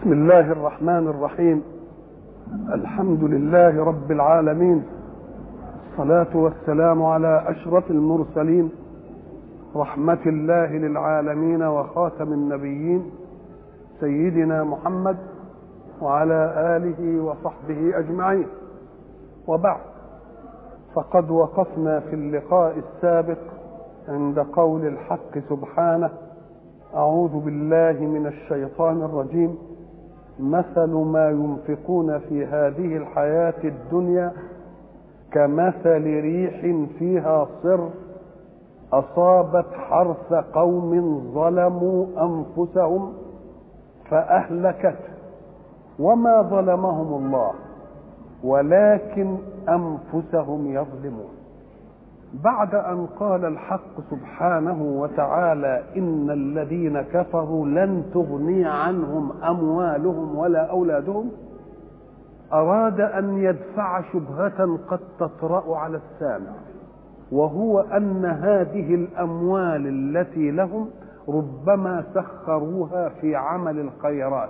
بسم الله الرحمن الرحيم الحمد لله رب العالمين الصلاة والسلام على أشرف المرسلين رحمة الله للعالمين وخاتم النبيين سيدنا محمد وعلى آله وصحبه أجمعين وبعد فقد وقفنا في اللقاء السابق عند قول الحق سبحانه أعوذ بالله من الشيطان الرجيم مثل ما ينفقون في هذه الحياة الدنيا كمثل ريح فيها صر أصابت حرث قوم ظلموا أنفسهم فأهلكته وما ظلمهم الله ولكن أنفسهم يظلمون بعد أن قال الحق سبحانه وتعالى إن الذين كفروا لن تغني عنهم أموالهم ولا أولادهم أراد أن يدفع شبهة قد تطرأ على السامع وهو أن هذه الأموال التي لهم ربما سخروها في عمل الخيرات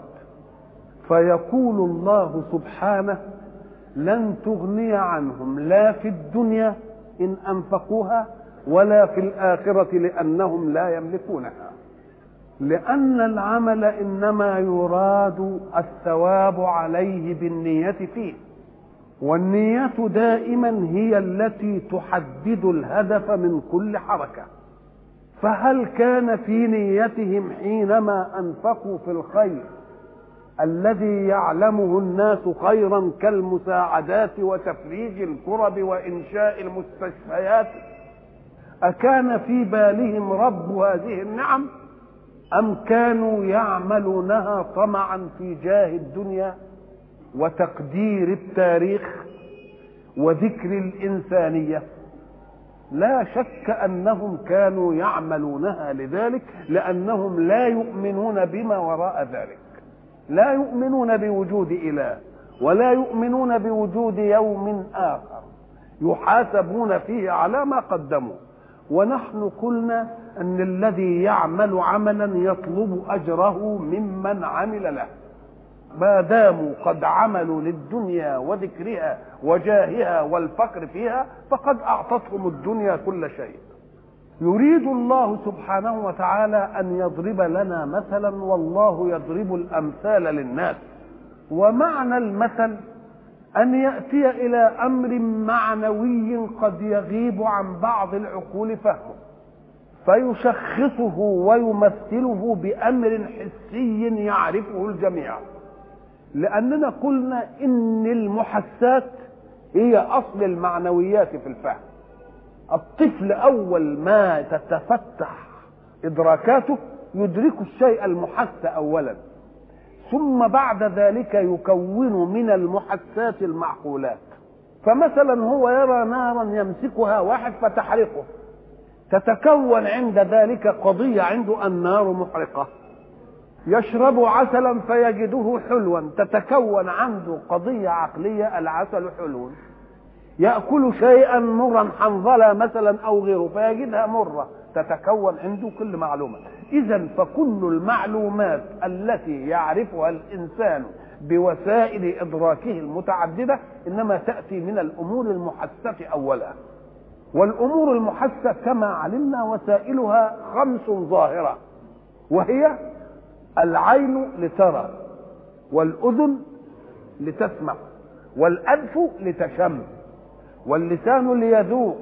فيقول الله سبحانه لن تغني عنهم لا في الدنيا إن أنفقوها ولا في الآخرة لأنهم لا يملكونها لأن العمل إنما يراد الثواب عليه بالنية فيه والنية دائما هي التي تحدد الهدف من كل حركة فهل كان في نيتهم حينما أنفقوا في الخير الذي يعلمه الناس خيرا كالمساعدات وتفريج الكرب وانشاء المستشفيات اكان في بالهم رب هذه النعم ام كانوا يعملونها طمعا في جاه الدنيا وتقدير التاريخ وذكر الانسانيه لا شك انهم كانوا يعملونها لذلك لانهم لا يؤمنون بما وراء ذلك لا يؤمنون بوجود اله ولا يؤمنون بوجود يوم اخر يحاسبون فيه على ما قدموا ونحن قلنا ان الذي يعمل عملا يطلب اجره ممن عمل له ما داموا قد عملوا للدنيا وذكرها وجاهها والفقر فيها فقد اعطتهم الدنيا كل شيء يريد الله سبحانه وتعالى ان يضرب لنا مثلا والله يضرب الامثال للناس ومعنى المثل ان ياتي الى امر معنوي قد يغيب عن بعض العقول فهمه فيشخصه ويمثله بامر حسي يعرفه الجميع لاننا قلنا ان المحسات هي اصل المعنويات في الفهم الطفل اول ما تتفتح ادراكاته يدرك الشيء المحس اولا ثم بعد ذلك يكون من المحسات المعقولات فمثلا هو يرى نارا يمسكها واحد فتحرقه تتكون عند ذلك قضيه عنده النار محرقه يشرب عسلا فيجده حلوا تتكون عنده قضيه عقليه العسل حلو يأكل شيئا مرا حنظلة مثلا أو غيره فيجدها مرة تتكون عنده كل معلومة إذا فكل المعلومات التي يعرفها الإنسان بوسائل إدراكه المتعددة إنما تأتي من الأمور المحسة أولا والأمور المحسة كما علمنا وسائلها خمس ظاهرة وهي العين لترى والأذن لتسمع والأنف لتشم واللسان ليذوق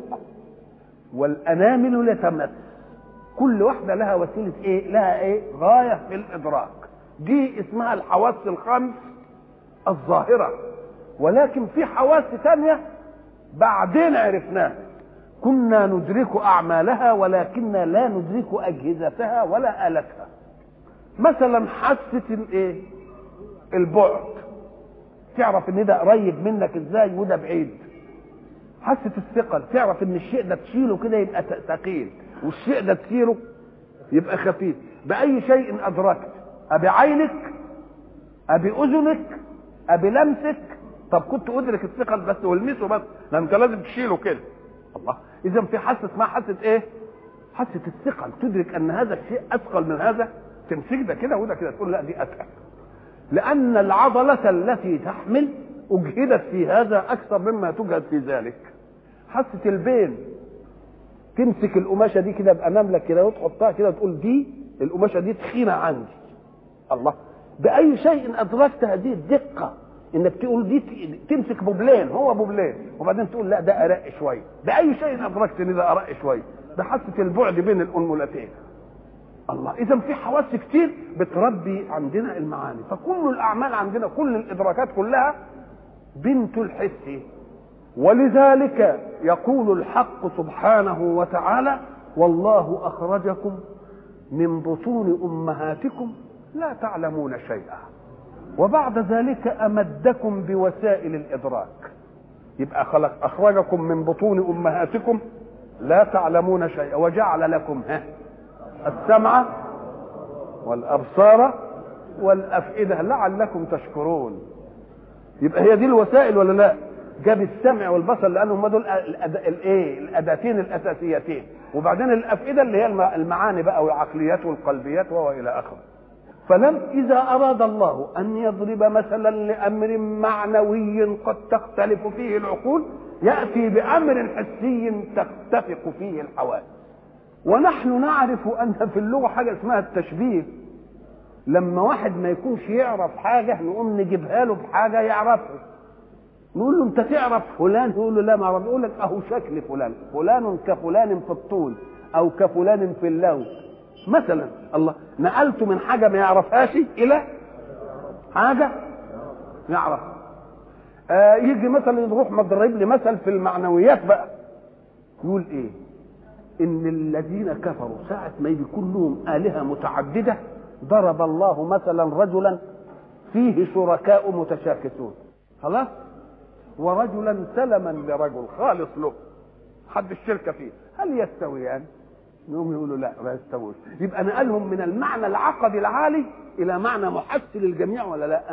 والانامل لتمس كل واحده لها وسيله ايه لها ايه غايه في الادراك دي اسمها الحواس الخمس الظاهره ولكن في حواس ثانيه بعدين عرفناها كنا ندرك اعمالها ولكننا لا ندرك اجهزتها ولا التها مثلا حاسه الايه البعد تعرف ان ده قريب منك ازاي وده بعيد حاسه الثقل تعرف ان الشيء ده تشيله كده يبقى ثقيل والشيء ده تسيره يبقى خفيف باي شيء ادركت ابي عينك ابي اذنك ابي لمسك طب كنت ادرك الثقل بس والمسه بس ده انت لازم تشيله كده الله اذا في حاسه اسمها حاسه ايه حاسه الثقل تدرك ان هذا الشيء اثقل من هذا تمسك ده كده وده كده تقول لا دي اتقل لأن العضلة التي تحمل أجهدت في هذا أكثر مما تجهد في ذلك حاسة البين تمسك القماشة دي كده بأناملك كده وتحطها كده وتقول دي القماشة دي تخينة عندي الله بأي شيء أدركت هذه الدقة انك تقول دي تمسك بوبلين هو بوبلين وبعدين تقول لا ده ارق شويه باي شيء ادركت ان ده ارق شويه بحاسه البعد بين الانملتين الله اذا في حواس كتير بتربي عندنا المعاني فكل الاعمال عندنا كل الادراكات كلها بنت الحس ولذلك يقول الحق سبحانه وتعالى والله اخرجكم من بطون امهاتكم لا تعلمون شيئا وبعد ذلك امدكم بوسائل الادراك يبقى خلق اخرجكم من بطون امهاتكم لا تعلمون شيئا وجعل لكم ها السمع والابصار والافئده لعلكم تشكرون يبقى هي دي الوسائل ولا لا جاب السمع والبصر لانهم هم دول الايه الاداتين الاساسيتين وبعدين الافئده اللي هي المعاني بقى والعقليات والقلبيات والى اخره فلم إذا أراد الله أن يضرب مثلا لأمر معنوي قد تختلف فيه العقول يأتي بأمر حسي تتفق فيه الحواس ونحن نعرف أن في اللغة حاجة اسمها التشبيه لما واحد ما يكونش يعرف حاجة نقوم نجيبها له بحاجة يعرفها نقول له انت تعرف فلان يقول له لا ما اعرف يقول لك اهو شكل فلان فلان كفلان في الطول او كفلان في اللون مثلا الله نقلته من حاجه ما يعرفهاش الى حاجه يعرف آه يجي مثلا يروح مضرب لي مثل في المعنويات بقى يقول ايه ان الذين كفروا ساعه ما يكون لهم الهه متعدده ضرب الله مثلا رجلا فيه شركاء متشاكسون خلاص ورجلا سلما لرجل خالص له حد الشركه فيه هل يستويان يقوم يقولوا لا ما يستووش يبقى نقلهم من المعنى العقدي العالي الى معنى محس للجميع ولا لا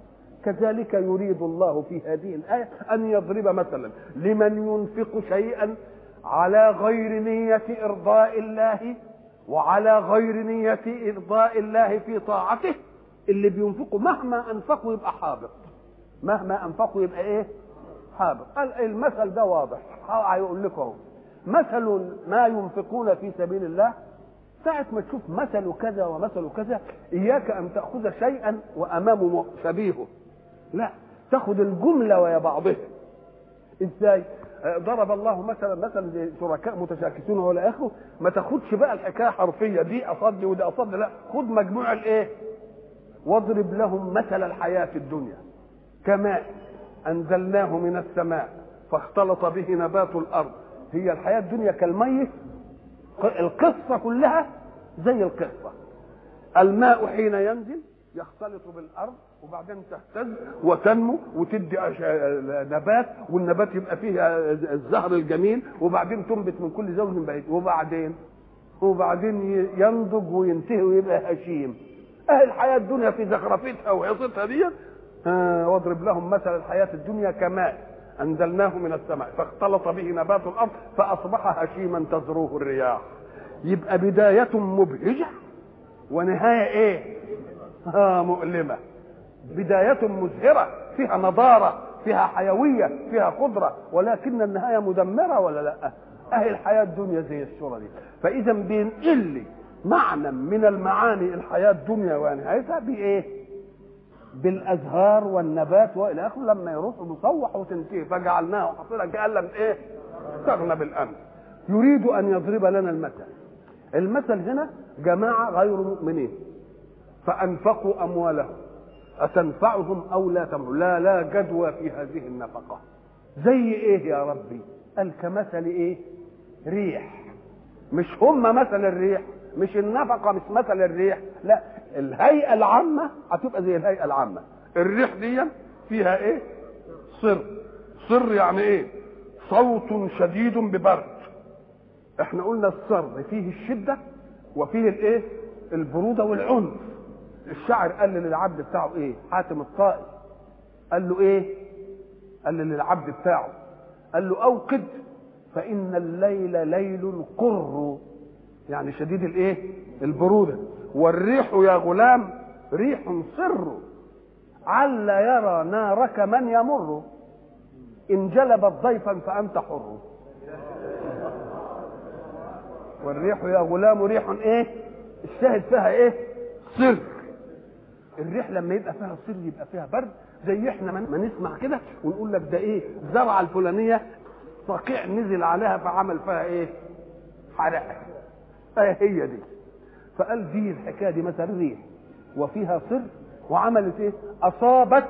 كذلك يريد الله في هذه الآية أن يضرب مثلا لمن ينفق شيئا على غير نية إرضاء الله وعلى غير نية إرضاء الله في طاعته اللي بينفقوا مهما أنفقوا يبقى حابط مهما أنفقوا يبقى إيه حابط قال المثل ده واضح هيقول لكم مثل ما ينفقون في سبيل الله ساعة ما تشوف مثل كذا ومثل كذا إياك أن تأخذ شيئا وأمامه شبيهه لا تاخذ الجملة ويا بعضها إزاي ضرب الله مثلا مثلا شركاء متشاكسون ولا اخره ما تاخدش بقى الحكايه حرفيه دي اصد ودي اصد لا خد مجموع الايه واضرب لهم مثل الحياه الدنيا كماء انزلناه من السماء فاختلط به نبات الارض هي الحياه الدنيا كالميت القصه كلها زي القصه الماء حين ينزل يختلط بالارض وبعدين تهتز وتنمو وتدي نبات والنبات يبقى فيه الزهر الجميل وبعدين تنبت من كل زوج بعيد وبعدين وبعدين ينضج وينتهي ويبقى هشيم اهل الحياه الدنيا في زخرفتها وعصتها دي آه واضرب لهم مثل الحياه الدنيا كماء انزلناه من السماء فاختلط به نبات الارض فاصبح هشيما تزروه الرياح يبقى بدايه مبهجه ونهايه ايه آه مؤلمه بداية مزهرة فيها نضارة فيها حيوية فيها قدرة ولكن النهاية مدمرة ولا لا أهي الحياة الدنيا زي الصورة دي فإذا بينقل لي معنى من المعاني الحياة الدنيا ونهايتها بإيه بالأزهار والنبات وإلى آخره لما يروح مصوح وتنتهي فجعلناه حصيلا كأن لم إيه استغنى بالأمس يريد أن يضرب لنا المثل المثل هنا جماعة غير مؤمنين فأنفقوا أموالهم أتنفعهم أو لا تنفع لا لا جدوى في هذه النفقة زي إيه يا ربي قال كمثل إيه ريح مش هم مثل الريح مش النفقة مش مثل الريح لا الهيئة العامة هتبقى زي الهيئة العامة الريح دي فيها إيه صر صر يعني إيه صوت شديد ببرد احنا قلنا الصر فيه الشدة وفيه الايه البرودة والعنف الشاعر قال للعبد بتاعه ايه حاتم الطائي قال له ايه قال للعبد بتاعه قال له اوقد فان الليل ليل قر يعني شديد الايه البروده والريح يا غلام ريح صر عل يرى نارك من يمر إن جلبت ضيفا فأنت حر والريح يا غلام ريح ايه الشاهد فيها ايه سر الريح لما يبقى فيها سر يبقى فيها برد زي احنا ما نسمع كده ونقول لك ده ايه الزرعه الفلانيه صقيع نزل عليها فعمل فيها ايه حرقه ايه هي دي فقال دي الحكايه دي مثلا ريح وفيها سر وعملت ايه اصابت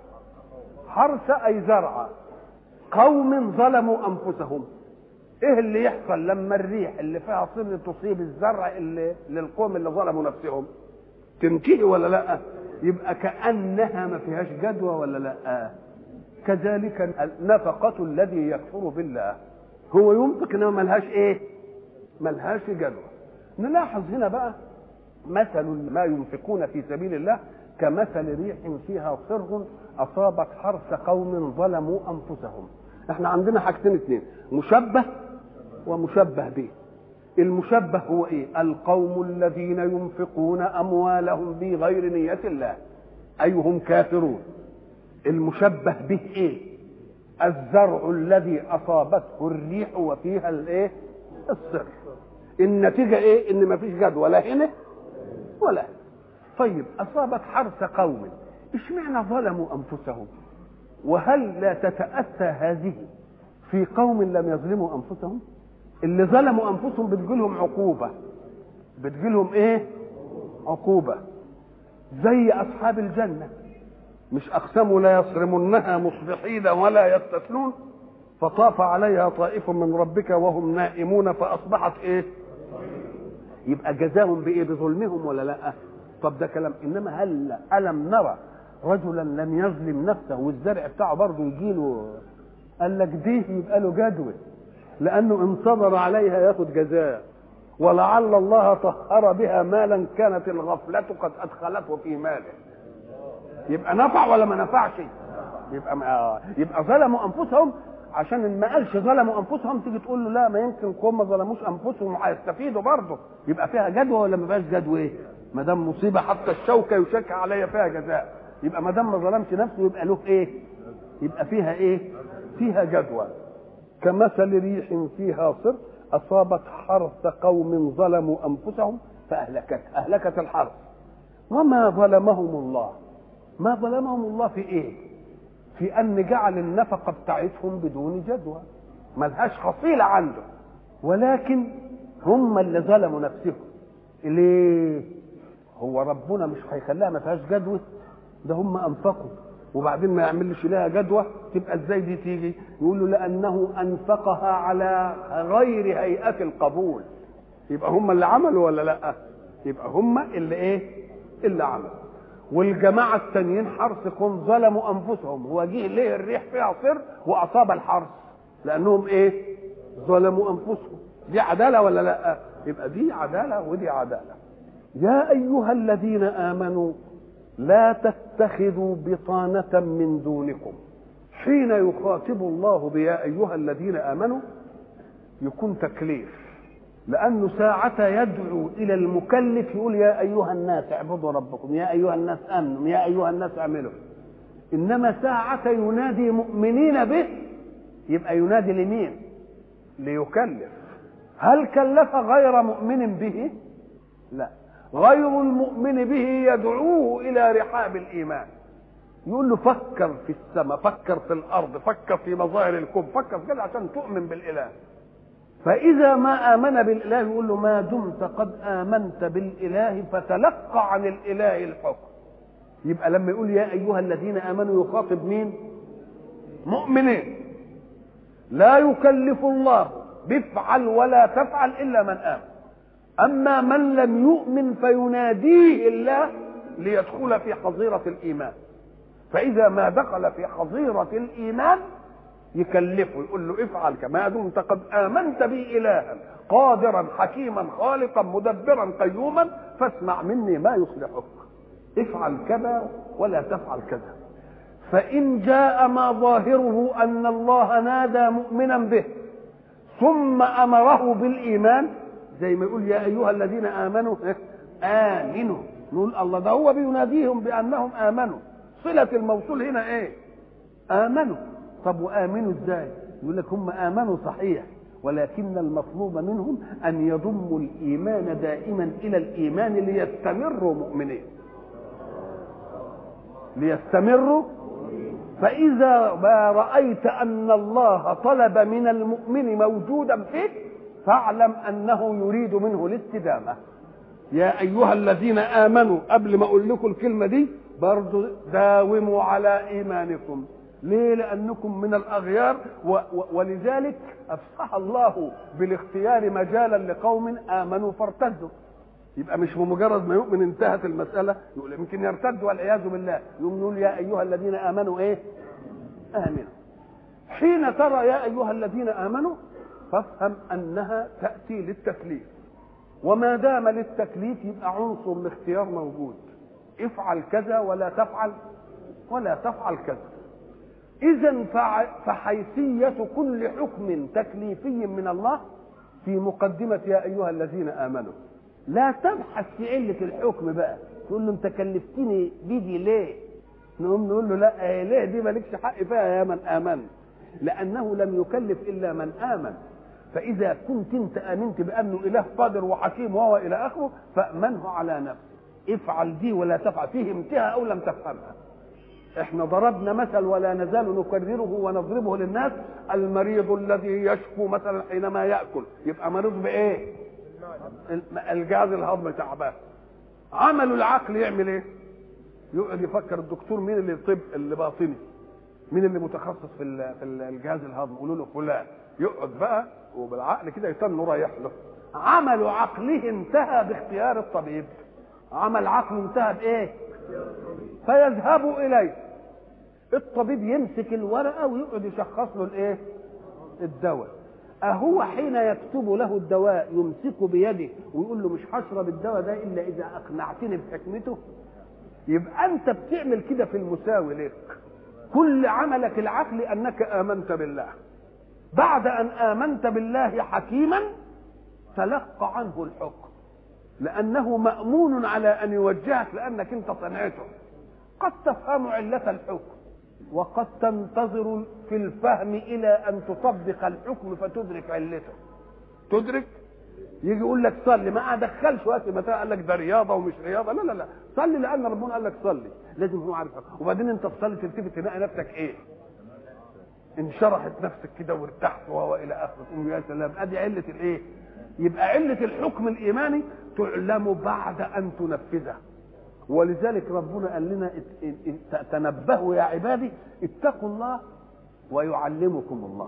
حرث اي زرع قوم ظلموا انفسهم ايه اللي يحصل لما الريح اللي فيها صر تصيب الزرع اللي للقوم اللي ظلموا نفسهم تنتهي ولا لا يبقى كانها ما فيهاش جدوى ولا لا كذلك النفقة الذي يكفر بالله هو ينفق انما ملهاش ايه ملهاش جدوى نلاحظ هنا بقى مثل ما ينفقون في سبيل الله كمثل ريح فيها صر اصابت حرث قوم ظلموا انفسهم احنا عندنا حاجتين اثنين مشبه ومشبه به المشبه هو ايه القوم الذين ينفقون اموالهم بغير نية الله اي هم كافرون المشبه به ايه الزرع الذي اصابته الريح وفيها الايه الصر النتيجة ايه ان مفيش جدوى لا هنا ولا هنا طيب اصابت حرث قوم اشمعنى ظلموا انفسهم وهل لا تتأتى هذه في قوم لم يظلموا انفسهم اللي ظلموا انفسهم بتجيلهم عقوبه بتجيلهم ايه عقوبه زي اصحاب الجنه مش اقسموا لا يصرمنها مصبحين ولا يستثنون فطاف عليها طائف من ربك وهم نائمون فاصبحت ايه يبقى جزاهم بايه بظلمهم ولا لا طب ده كلام انما هل الم نرى رجلا لم يظلم نفسه والزرع بتاعه برضه يجيله قال لك دي يبقى له جدوى لانه ان صبر عليها ياخد جزاء ولعل الله طهر بها مالا كانت الغفلة قد أدخلته في ماله يبقى نفع ولا ما نفعش يبقى ما يبقى ظلموا أنفسهم عشان ما قالش ظلموا أنفسهم تيجي تقول له لا ما يمكن قوم ما ظلموش أنفسهم وهيستفيدوا برضه يبقى فيها جدوى ولا ما فيهاش جدوى إيه؟ ما دام مصيبة حتى الشوكة يشك عليها فيها جزاء يبقى ما دام ما ظلمش نفسه يبقى له إيه؟ يبقى فيها إيه؟ فيها جدوى كمثل ريح فيها صر أصابت حرث قوم ظلموا أنفسهم فأهلكت أهلكت الحرث وما ظلمهم الله ما ظلمهم الله في إيه في أن جعل النفقة بتاعتهم بدون جدوى ملهاش حصيلة عنده ولكن هم اللي ظلموا نفسهم ليه هو ربنا مش هيخليها ما فيهاش جدوى ده هم أنفقوا وبعدين ما يعملش لها جدوى تبقى ازاي دي تيجي يقول له لانه انفقها على غير هيئه القبول يبقى هم اللي عملوا ولا لا يبقى هم اللي ايه اللي عملوا والجماعه التانيين حرث كون ظلموا انفسهم هو جه ليه الريح فيها صر واصاب الحرث لانهم ايه ظلموا انفسهم دي عداله ولا لا يبقى دي عداله ودي عداله يا ايها الذين امنوا لا تتخذوا بطانة من دونكم حين يخاطب الله بيا أيها الذين آمنوا يكون تكليف لأنه ساعة يدعو إلى المكلف يقول يا أيها الناس اعبدوا ربكم يا أيها الناس آمنوا يا أيها الناس اعملوا إنما ساعة ينادي مؤمنين به يبقى ينادي لمين ليكلف هل كلف غير مؤمن به لا غير المؤمن به يدعوه الى رحاب الايمان يقول له فكر في السماء فكر في الارض فكر في مظاهر الكون فكر في كده عشان تؤمن بالاله فاذا ما امن بالاله يقول له ما دمت قد امنت بالاله فتلقى عن الاله الحكم يبقى لما يقول يا ايها الذين امنوا يخاطب مين مؤمنين لا يكلف الله بافعل ولا تفعل الا من امن أما من لم يؤمن فيناديه الله ليدخل في حظيرة الإيمان فإذا ما دخل في حظيرة الإيمان يكلفه يقول له افعل كما دمت قد آمنت بي إلها قادرا حكيما خالقا مدبرا قيوما فاسمع مني ما يصلحك افعل كذا ولا تفعل كذا فإن جاء ما ظاهره أن الله نادى مؤمنا به ثم أمره بالإيمان زي ما يقول يا ايها الذين امنوا امنوا نقول الله ده هو بيناديهم بانهم امنوا صلة الموصول هنا ايه آمنوا طب وآمنوا ازاي يقول لك هم آمنوا صحيح ولكن المطلوب منهم أن يضموا الإيمان دائما إلى الإيمان ليستمروا مؤمنين ليستمروا فإذا ما رأيت أن الله طلب من المؤمن موجودا فيك فاعلم أنه يريد منه الاستدامة يا أيها الذين آمنوا قبل ما أقول لكم الكلمة دي برضو داوموا على إيمانكم ليه لأنكم من الأغيار و و ولذلك أفسح الله بالاختيار مجالا لقوم آمنوا فارتدوا يبقى مش بمجرد ما يؤمن انتهت المسألة يقول يمكن يرتد والعياذ بالله يقوم يقول يا أيها الذين آمنوا إيه آمنوا حين ترى يا أيها الذين آمنوا فافهم أنها تأتي للتكليف وما دام للتكليف يبقى عنصر الاختيار موجود افعل كذا ولا تفعل ولا تفعل كذا إذا فحيثية كل حكم تكليفي من الله في مقدمة يا أيها الذين آمنوا لا تبحث في علة الحكم بقى تقول له أنت كلفتني بيدي ليه؟ نقوم نقول له لا إيه ليه دي مالكش حق فيها يا من آمن لأنه لم يكلف إلا من آمن فإذا كنت أنت آمنت بأنه إله قادر وحكيم وهو إلى آخره فأمنه على نفسه افعل دي ولا تفعل فهمتها أو لم تفهمها احنا ضربنا مثل ولا نزال نكرره ونضربه للناس المريض الذي يشكو مثلا حينما ياكل يبقى مريض بايه الجهاز الهضمي تعبان عمل العقل يعمل ايه يقعد يفكر الدكتور مين اللي طب اللي باطني مين اللي متخصص في في الجهاز الهضمي يقولوا له فلان يقعد بقى وبالعقل كده يستنى رايح له عمل عقله انتهى باختيار الطبيب عمل عقله انتهى بايه فيذهب اليه الطبيب يمسك الورقه ويقعد يشخص له الايه الدواء أهو حين يكتب له الدواء يمسكه بيده ويقول له مش هشرب الدواء ده إلا إذا أقنعتني بحكمته يبقى أنت بتعمل كده في المساوي لك كل عملك العقلي أنك آمنت بالله بعد أن آمنت بالله حكيما تلقى عنه الحكم لأنه مأمون على أن يوجهك لأنك أنت صنعته قد تفهم علة الحكم وقد تنتظر في الفهم إلى أن تطبق الحكم فتدرك علته تدرك يجي يقول لك صلي ما ادخلش وقت متى قال لك ده رياضه ومش رياضه لا لا لا صلي لان ربنا قال لك صلي لازم هو عارف وبعدين انت تصلي تلتفت تلاقي نفسك ايه انشرحت نفسك كده وارتحت وهو الى اخره تقول يا سلام ادي عله الايه يبقى عله الحكم الايماني تعلم بعد ان تنفذه ولذلك ربنا قال لنا تنبهوا يا عبادي اتقوا الله ويعلمكم الله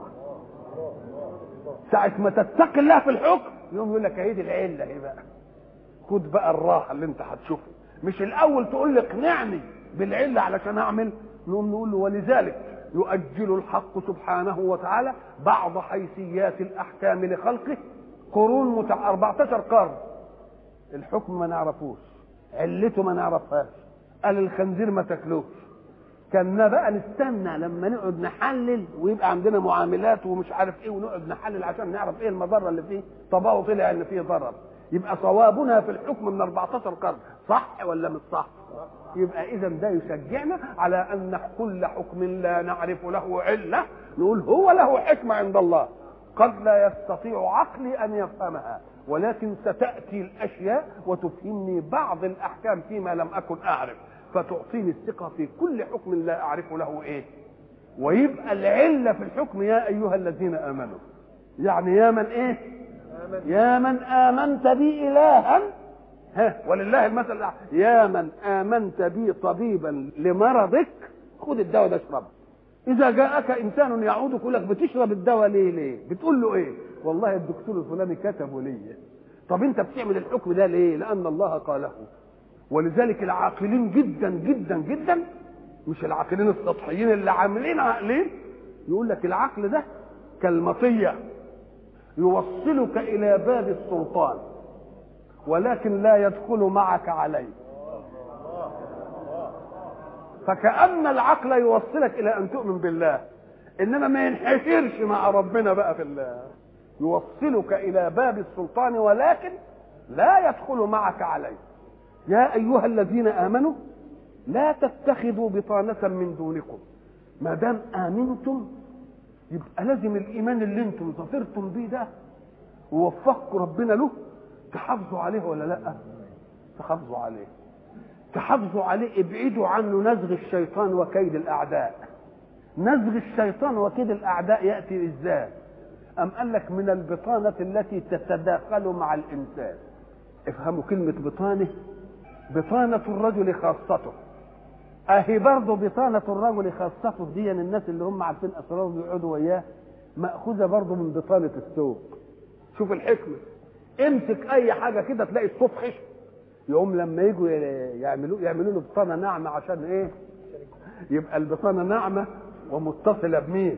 ساعة ما تتقي الله في الحكم يوم يقول لك عيد العلة ايه بقى خد بقى الراحة اللي انت هتشوفها مش الاول تقول لي اقنعني بالعلة علشان اعمل نقوم نقول له ولذلك يؤجل الحق سبحانه وتعالى بعض حيثيات الاحكام لخلقه قرون متع 14 قرن الحكم ما نعرفوش علته ما نعرفهاش قال الخنزير ما تاكلوش كنا بقى نستنى لما نقعد نحلل ويبقى عندنا معاملات ومش عارف ايه ونقعد نحلل عشان نعرف ايه المضره اللي فيه طبعه طلع ان فيه ضرر يبقى صوابنا في الحكم من 14 قرن صح ولا مش صح يبقى اذا ده يشجعنا على ان كل حكم لا نعرف له عله نقول هو له حكمه عند الله قد لا يستطيع عقلي ان يفهمها ولكن ستاتي الاشياء وتفهمني بعض الاحكام فيما لم اكن اعرف فتعطيني الثقه في كل حكم لا اعرف له ايه ويبقى العله في الحكم يا ايها الذين امنوا يعني يا من ايه يا من امنت بي الها ها ولله المثل الأعلى يا من امنت بي طبيبا لمرضك خد الدواء ده اشربه اذا جاءك انسان يعودك يقول لك بتشرب الدواء ليه ليه بتقول له ايه والله الدكتور الفلاني كتبه لي طب انت بتعمل الحكم ده ليه لان الله قاله ولذلك العاقلين جدا جدا جدا مش العاقلين السطحيين اللي عاملين عقلين يقول لك العقل ده كالمطيه يوصلك الى باب السلطان ولكن لا يدخل معك عليه فكأن العقل يوصلك إلى أن تؤمن بالله إنما ما ينحشرش مع ربنا بقى في الله يوصلك إلى باب السلطان ولكن لا يدخل معك عليه يا أيها الذين آمنوا لا تتخذوا بطانة من دونكم ما دام آمنتم يبقى لازم الإيمان اللي انتم ظفرتم بيه ده ووفقكم ربنا له تحافظوا عليه ولا لا؟ تحافظوا عليه تحافظوا عليه ابعدوا عنه نزغ الشيطان وكيد الأعداء نزغ الشيطان وكيد الأعداء يأتي إزاي؟ أم قال لك من البطانة التي تتداخل مع الإنسان افهموا كلمة بطانة بطانة الرجل خاصته اهي برضه بطانة الرجل خاصته دي الناس اللي هم عارفين اسراره بيقعدوا وياه مأخوذة برضه من بطانة الثوب شوف الحكمة امسك اي حاجة كده تلاقي الصوف خشن يقوم لما يجوا يعملوا يعملوا له بطانة ناعمة عشان ايه يبقى البطانة ناعمة ومتصلة بمين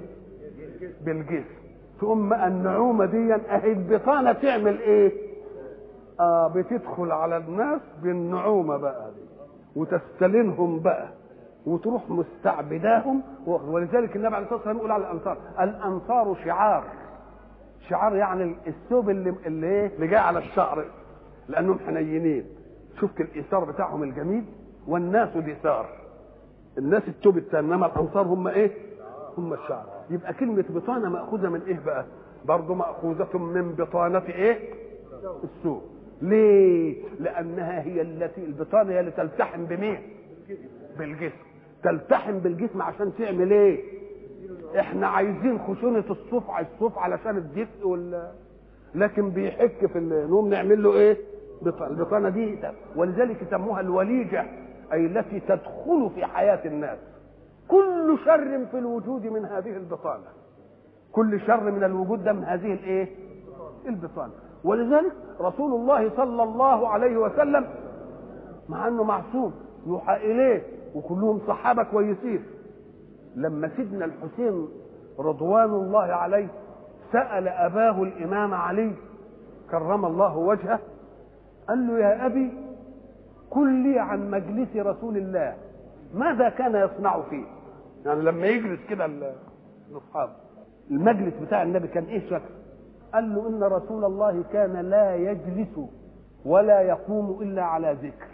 بالجسم تقوم بقى النعومة دي اهي البطانة تعمل ايه اه بتدخل على الناس بالنعومة بقى دي وتستلنهم بقى وتروح مستعبداهم ولذلك النبي عليه الصلاه والسلام يقول على الانصار الانصار شعار شعار يعني الثوب اللي اللي ايه اللي جاي على الشعر لانهم حنينين شفت الايثار بتاعهم الجميل والناس دثار الناس الثوب الثاني انما الانصار هم ايه هم الشعر يبقى كلمه بطانه ماخوذه من ايه بقى برضه ماخوذه من بطانه ايه الثوب ليه؟ لأنها هي التي البطانة هي اللي تلتحم بمين؟ بالجسم تلتحم بالجسم عشان تعمل ايه؟ احنا عايزين خشونة الصوف على الصوف علشان الدفء وال لكن بيحك في النوم نعمل له ايه؟ البطانة دي ولذلك يسموها الوليجة أي التي تدخل في حياة الناس كل شر في الوجود من هذه البطانة كل شر من الوجود ده من هذه الايه؟ البطانة ولذلك رسول الله صلى الله عليه وسلم مع انه معصوم يوحى اليه وكلهم صحابه كويسين لما سيدنا الحسين رضوان الله عليه سال اباه الامام علي كرم الله وجهه قال له يا ابي قل لي عن مجلس رسول الله ماذا كان يصنع فيه يعني لما يجلس كده الاصحاب المجلس بتاع النبي كان ايه شكله قال له ان رسول الله كان لا يجلس ولا يقوم الا على ذكر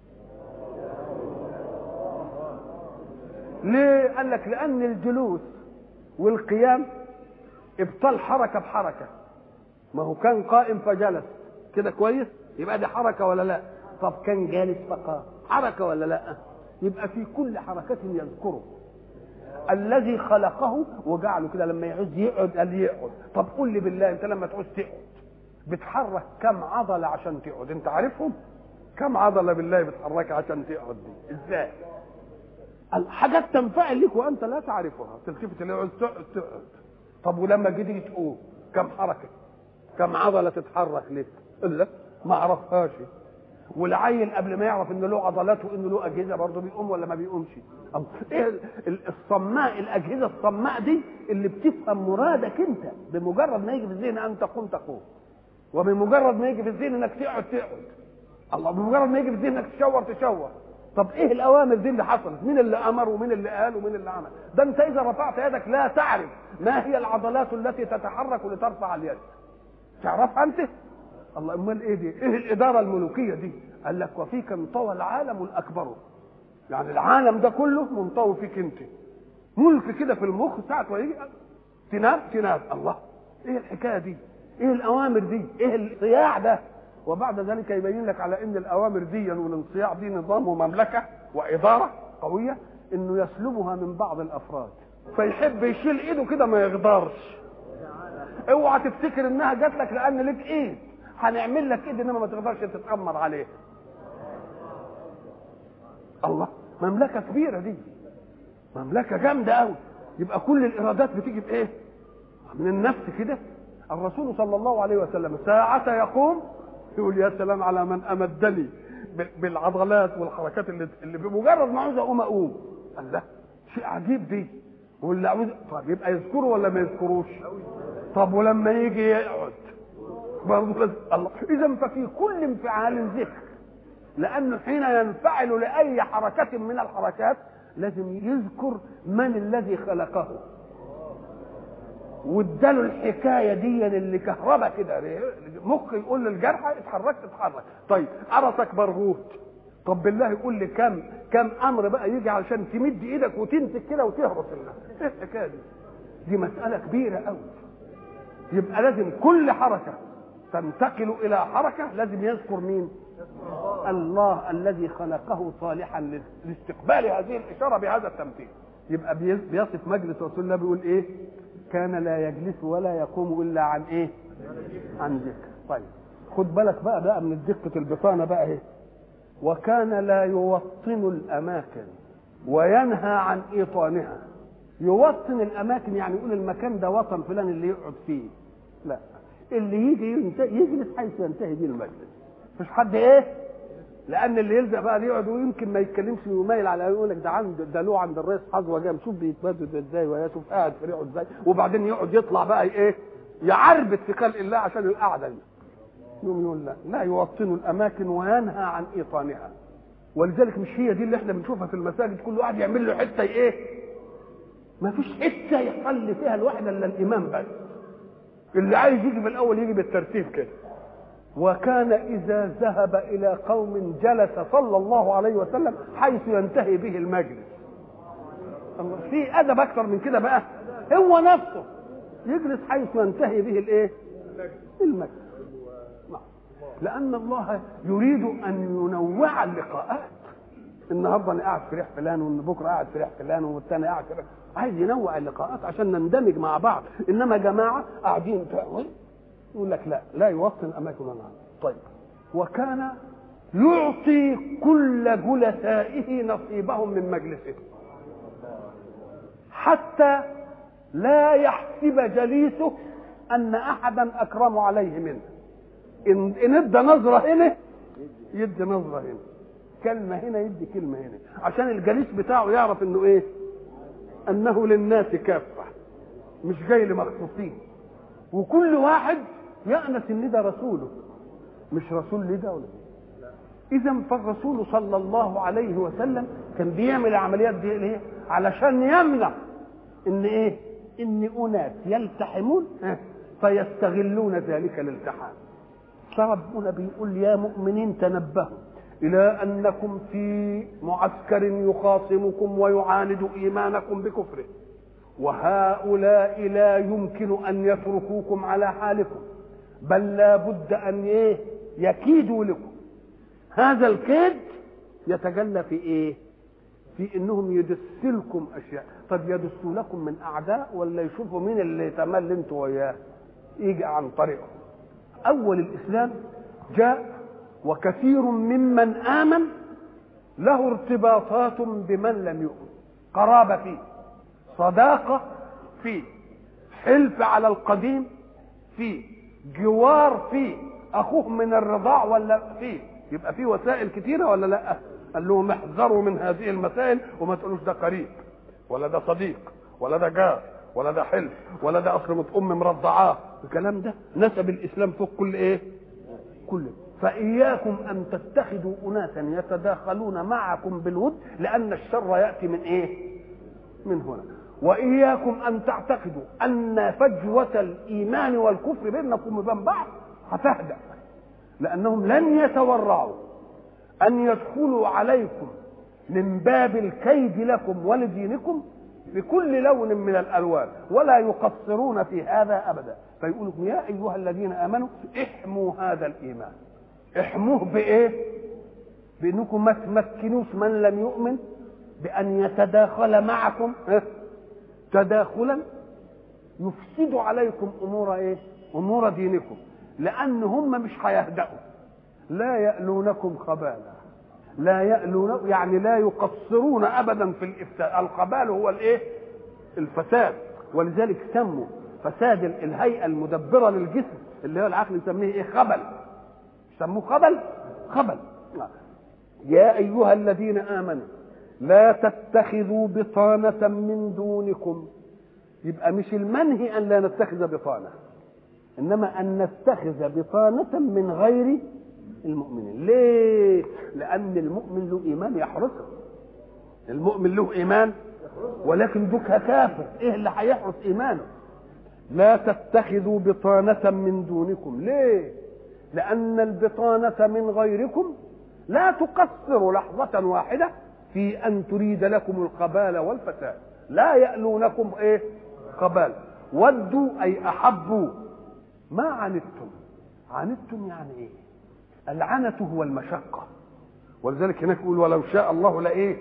ليه قال لك لان الجلوس والقيام ابطال حركه بحركه ما هو كان قائم فجلس كده كويس يبقى دي حركه ولا لا طب كان جالس فقام حركه ولا لا يبقى في كل حركه يذكره الذي خلقه وجعله كده لما يعوز يقعد قال يقعد طب قول لي بالله انت لما تعوز تقعد بتحرك كم عضله عشان تقعد انت عارفهم كم عضله بالله بتحركها عشان تقعد دي ازاي حاجات تنفعل لك وانت لا تعرفها تلتفت اللي عاوز تقعد تقعد طب ولما جيتي تقوم كم حركه كم عضله تتحرك لك لا ما اعرفهاش والعيل قبل ما يعرف ان له عضلات وان له اجهزه برضه بيقوم ولا ما بيقومش ايه الصماء الاجهزه الصماء دي اللي بتفهم مرادك انت بمجرد ما يجي في الذهن ان تقوم تقوم وبمجرد ما يجي في الذهن انك تقعد تقعد الله بمجرد ما يجي في الذهن انك تشور تشور طب ايه الاوامر دي اللي حصلت مين اللي امر ومين اللي قال ومين اللي عمل ده انت اذا رفعت يدك لا تعرف ما هي العضلات التي تتحرك لترفع اليد تعرفها انت الله امال ايه دي ايه الاداره الملوكيه دي قال لك وفيك انطوى العالم الاكبر يعني العالم ده كله منطوي فيك انت ملك كده في المخ ساعه ما يجي تنام تنام الله ايه الحكايه دي ايه الاوامر دي ايه الصياع ده وبعد ذلك يبين لك على ان الاوامر دي والانصياع دي نظام ومملكه واداره قويه انه يسلبها من بعض الافراد فيحب يشيل ايده كده ما يقدرش اوعى تفتكر انها جات لك لان ليك ايد هنعمل لك ايد انما ما تقدرش تتامر عليها الله مملكه كبيره دي مملكه جامده قوي يبقى كل الارادات بتيجي بايه من النفس كده الرسول صلى الله عليه وسلم ساعة يقوم يقول يا سلام على من امدني بالعضلات والحركات اللي اللي بمجرد ما عاوز اقوم اقوم قال لا شيء عجيب دي واللي عاوز طب يبقى يذكره ولا ما يذكروش طب ولما يجي يقعد برضه الله اذا ففي كل انفعال ذكر لانه حين ينفعل لاي حركه من الحركات لازم يذكر من الذي خلقه واداله الحكايه دي اللي كهرباء كده مخ يقول للجرحى اتحركت اتحرك طيب عرسك برغوت طب بالله يقول لي كم كم امر بقى يجي علشان تمد ايدك وتمسك كده وتهرس الناس ايه الحكايه دي دي مساله كبيره قوي يبقى لازم كل حركه تنتقل الى حركه لازم يذكر مين الله الذي خلقه صالحا لاستقبال هذه الاشاره بهذا التمثيل يبقى بيصف مجلس رسول الله بيقول ايه كان لا يجلس ولا يقوم الا عن ايه عن ذكر طيب خد بالك بقى بقى من دقه البطانه بقى ايه وكان لا يوطن الاماكن وينهى عن ايطانها يوطن الاماكن يعني يقول المكان ده وطن فلان اللي يقعد فيه لا اللي يجي يجلس حيث ينتهي به المجلس مش حد ايه لان اللي يلزق بقى اللي يقعد ويمكن ما يتكلمش ويميل على يقول لك ده عند ده له عند الرئيس حظوه جام شوف بيتبدد ازاي ويا شوف قاعد في ريحه ازاي وبعدين يقعد يطلع بقى ايه يعربت في خلق الله عشان القعده دي يوم يقول لا لا يوطن الاماكن وينهى عن ايطانها ولذلك مش هي دي اللي احنا بنشوفها في المساجد كل واحد يعمل له حته ايه ما فيش حته يصلي فيها الواحد الا الامام بس اللي عايز يجي في الاول يجي بالترتيب كده وكان اذا ذهب الى قوم جلس صلى الله عليه وسلم حيث ينتهي به المجلس الله في ادب اكثر من كده بقى هو نفسه يجلس حيث ينتهي به الايه المجلس لان الله يريد ان ينوع اللقاءات النهارده انا قاعد في ريح فلان وان بكره قاعد في ريح فلان والثاني قاعد في ريح عايز ينوع اللقاءات عشان نندمج مع بعض انما جماعه قاعدين يقول لك لا لا يوطن الاماكن والنهار طيب وكان يعطي كل جلسائه نصيبهم من مجلسه حتى لا يحسب جليسه ان احدا اكرم عليه منه ان ان ادى نظره هنا يدي نظره هنا كلمه هنا يدي كلمه هنا عشان الجليس بتاعه يعرف انه ايه انه للناس كافه مش جاي لمخصوصين وكل واحد يأنس ان ده رسوله مش رسول لده ولا اذا فالرسول صلى الله عليه وسلم كان بيعمل العمليات دي ليه علشان يمنع ان ايه ان اناس يلتحمون فيستغلون ذلك الالتحام فربنا بيقول يا مؤمنين تنبهوا الى انكم في معسكر يخاصمكم ويعاند ايمانكم بكفره وهؤلاء لا يمكن ان يتركوكم على حالكم بل لا بد ان ايه يكيدوا لكم هذا الكيد يتجلى في ايه في انهم يدسوا لكم اشياء طب يدسوا لكم من اعداء ولا يشوفوا مين اللي يتمل انتوا وياه يجي عن طريقه اول الاسلام جاء وكثير ممن امن له ارتباطات بمن لم يؤمن قرابه فيه صداقه فيه حلف على القديم فيه جوار فيه اخوه من الرضاع ولا فيه يبقى فيه وسائل كتيره ولا لا قال لهم احذروا من هذه المسائل وما تقولوش ده قريب ولا ده صديق ولا ده جار ولا ده حلف ولا ده اصل ام مرضعاه الكلام ده نسب الاسلام فوق كل ايه كل فاياكم ان تتخذوا اناسا يتداخلون معكم بالود لان الشر ياتي من ايه من هنا واياكم ان تعتقدوا ان فجوه الايمان والكفر بينكم وبين بعض هتهدأ لانهم لن يتورعوا ان يدخلوا عليكم من باب الكيد لكم ولدينكم بكل لون من الالوان ولا يقصرون في هذا ابدا فيقول لكم يا ايها الذين امنوا احموا هذا الايمان احموه بايه بانكم ما تمكنوش من لم يؤمن بان يتداخل معكم تداخلا يفسد عليكم امور ايه امور دينكم لان هم مش هيهدأوا لا يألونكم خبالا لا يألون يعني لا يقصرون ابدا في الافساد الخبال هو الايه الفساد ولذلك سموا فساد الهيئه المدبره للجسم اللي هو العقل يسميه ايه خبل سموه خبل خبل يا ايها الذين امنوا لا تتخذوا بطانة من دونكم يبقى مش المنهي ان لا نتخذ بطانة انما ان نتخذ بطانة من غير المؤمنين ليه لان المؤمن له ايمان يحرسه المؤمن له ايمان ولكن دوك كافر ايه اللي هيحرس ايمانه لا تتخذوا بطانة من دونكم ليه لأن البطانة من غيركم لا تقصر لحظة واحدة في أن تريد لكم القبال والفساد لا يألونكم إيه قبال ودوا أي أحبوا ما عنتم عنتم يعني إيه العنة هو المشقة ولذلك هناك يقول ولو شاء الله لإيه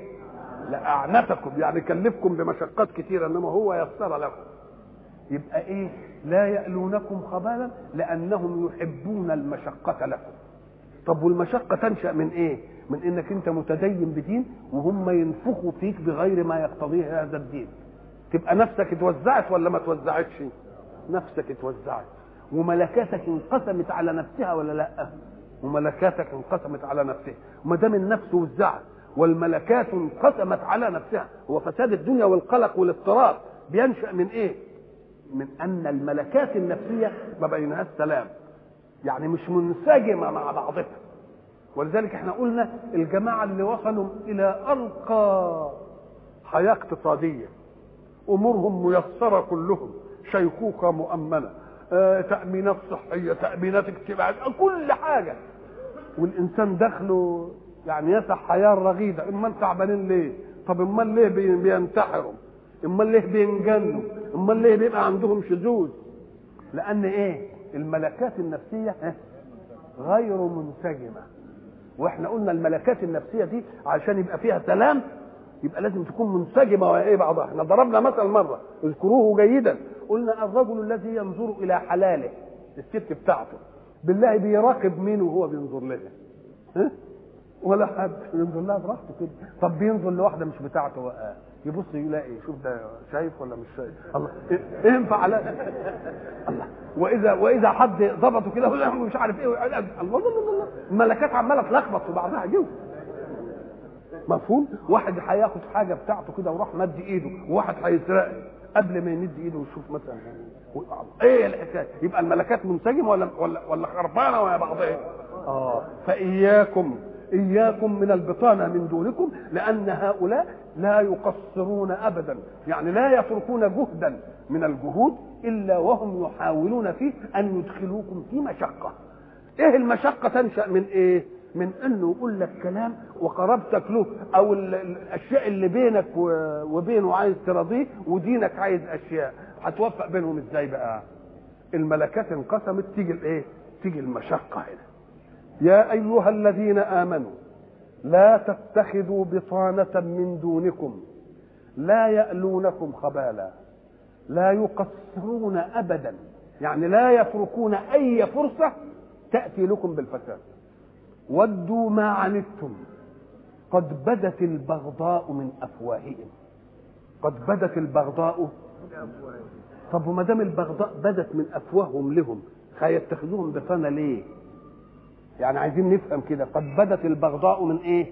لأعنتكم يعني كلفكم بمشقات كثيرة إنما هو يسر لكم يبقى إيه لا يألونكم خبالا لأنهم يحبون المشقة لكم طب والمشقة تنشأ من إيه من إنك أنت متدين بدين وهم ينفخوا فيك بغير ما يقتضيه هذا الدين تبقى نفسك اتوزعت ولا ما اتوزعتش نفسك اتوزعت وملكاتك انقسمت على نفسها ولا لا وملكاتك انقسمت على نفسها وما دام النفس وزعت والملكات انقسمت على نفسها هو فساد الدنيا والقلق والاضطراب بينشا من ايه من ان الملكات النفسيه ما بينها السلام يعني مش منسجمه مع بعضها ولذلك احنا قلنا الجماعه اللي وصلوا الى ارقى حياه اقتصاديه امورهم ميسره كلهم شيخوخه مؤمنه آه، تامينات صحيه تامينات اجتماعيه كل حاجه والانسان دخله يعني يسع حياه رغيده امال تعبانين ليه طب امال ليه بي- بينتحروا امال ليه بينجنوا امال ليه بيبقى عندهم شذوذ لان ايه الملكات النفسيه ها، غير منسجمه واحنا قلنا الملكات النفسيه دي عشان يبقى فيها سلام يبقى لازم تكون منسجمه وايه بعضها احنا ضربنا مثل مره اذكروه جيدا قلنا الرجل الذي ينظر الى حلاله الست بتاعته بالله بيراقب مين وهو بينظر لها ها؟ ولا حد ينظر لها براحته كده طب بينظر لواحده مش بتاعته بقى يبص يلاقي شوف ده شايف ولا مش شايف الله إيه- ينفع على الله واذا واذا حد ضبطه كده ولا مش عارف ايه الله الله الله الله الملكات عماله تلخبط في بعضها جوه مفهوم واحد هياخد حاجه بتاعته كده وراح مد ايده وواحد هيسرقها قبل ما يمد ايده ويشوف مثلا ايه الحكايه يبقى الملكات منسجمه ولا ولا ولا خربانه ولا بعضها اه فاياكم اياكم من البطانه من دونكم لان هؤلاء لا يقصرون ابدا يعني لا يتركون جهدا من الجهود الا وهم يحاولون فيه ان يدخلوكم في مشقه ايه المشقه تنشا من ايه من انه يقول لك كلام وقربتك له او ال- ال- الاشياء اللي بينك و- وبينه عايز تراضيه ودينك عايز اشياء هتوفق بينهم ازاي بقى الملكات انقسمت تيجي الايه تيجي المشقه هنا يا ايها الذين امنوا لا تتخذوا بطانه من دونكم لا يالونكم خبالا لا يقصرون ابدا يعني لا يتركون اي فرصه تاتي لكم بالفساد ودوا ما عنتم قد بدت البغضاء من افواههم قد بدت البغضاء طب وما دام البغضاء بدت من افواههم لهم هيتخذوهم بطانه ليه؟ يعني عايزين نفهم كده قد بدت البغضاء من ايه؟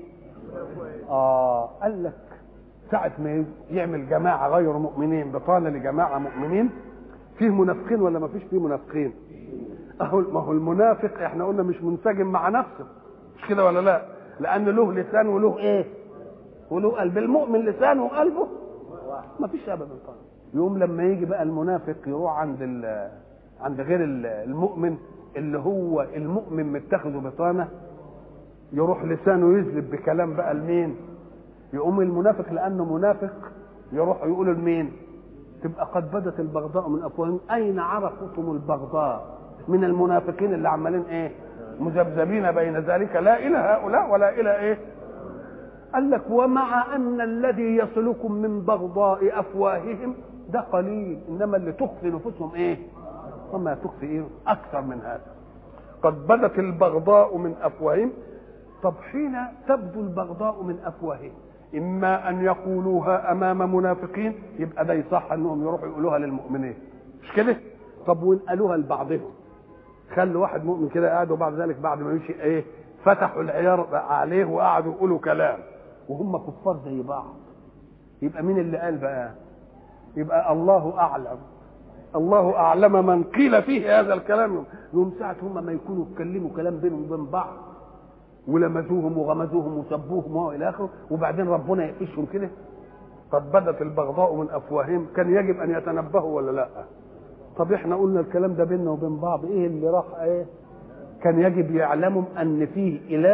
اه قال لك ساعة ما يعمل جماعة غير مؤمنين بطانة لجماعة مؤمنين فيه منافقين ولا ما فيش فيه منافقين؟ اهو ما هو المنافق احنا قلنا مش منسجم مع نفسه مش كده ولا لا؟ لأن له لسان وله ايه؟ وله قلب المؤمن لسانه وقلبه ما فيش ابدا طبعا يوم لما يجي بقى المنافق يروح عند ال عند غير ال- المؤمن اللي هو المؤمن متخذه بطانه يروح لسانه يذلب بكلام بقى لمين يقوم المنافق لانه منافق يروح يقول لمين تبقى قد بدت البغضاء من افواههم اين عرفتم البغضاء من المنافقين اللي عمالين ايه مذبذبين بين ذلك لا الى هؤلاء ولا الى ايه قال لك ومع ان الذي يصلكم من بغضاء افواههم ده قليل انما اللي تخفي نفوسهم ايه وما تخفي ايه اكثر من هذا قد بدت البغضاء من افواههم طب حين تبدو البغضاء من افواههم اما ان يقولوها امام منافقين يبقى ده يصح انهم يروحوا يقولوها للمؤمنين مش كده طب وان قالوها لبعضهم خلوا واحد مؤمن كده قاعد وبعد ذلك بعد ما يمشي ايه فتحوا العيار عليه وقعدوا يقولوا كلام وهم كفار زي بعض يبقى مين اللي قال بقى يبقى الله اعلم الله اعلم من قيل فيه هذا الكلام يوم ساعه هم ما يكونوا يتكلموا كلام بينهم وبين بعض ولمزوهم وغمزوهم وسبوهم والى اخره وبعدين ربنا يقفشهم كده قد بدت البغضاء من افواههم كان يجب ان يتنبهوا ولا لا طب احنا قلنا الكلام ده بيننا وبين بعض ايه اللي راح ايه كان يجب يعلموا ان فيه اله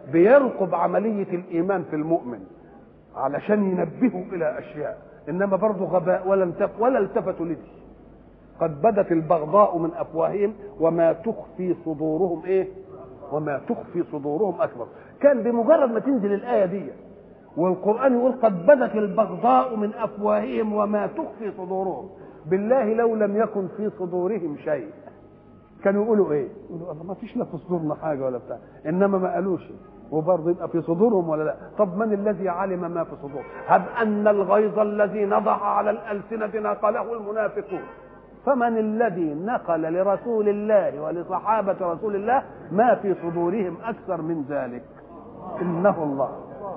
بيرقب عملية الإيمان في المؤمن علشان ينبهه إلى أشياء إنما برضه غباء ولا التف ولا التفتوا لدي قد بدت البغضاء من أفواههم وما تخفي صدورهم إيه وما تخفي صدورهم أكبر كان بمجرد ما تنزل الآية دي والقرآن يقول قد بدت البغضاء من أفواههم وما تخفي صدورهم بالله لو لم يكن في صدورهم شيء كانوا يقولوا ايه؟ يقولوا الله ما فيش لا في صدورنا حاجه ولا بتاع انما ما قالوش وبرضه يبقى في صدورهم ولا لا طب من الذي علم ما في صدورهم هب ان الغيظ الذي نضح على الالسنه نقله المنافقون فمن الذي نقل لرسول الله ولصحابه رسول الله ما في صدورهم اكثر من ذلك انه الله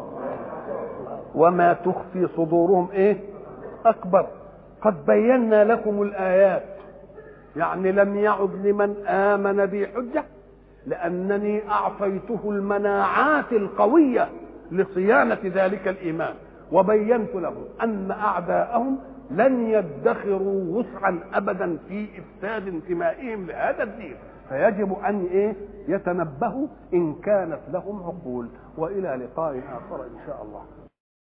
وما تخفي صدورهم ايه اكبر قد بينا لكم الايات يعني لم يعد لمن امن بي حجه لانني اعطيته المناعات القويه لصيانه ذلك الايمان وبينت لهم ان اعداءهم لن يدخروا وسعا ابدا في افساد انتمائهم لهذا الدين فيجب ان ايه يتنبهوا ان كانت لهم عقول والى لقاء اخر ان شاء الله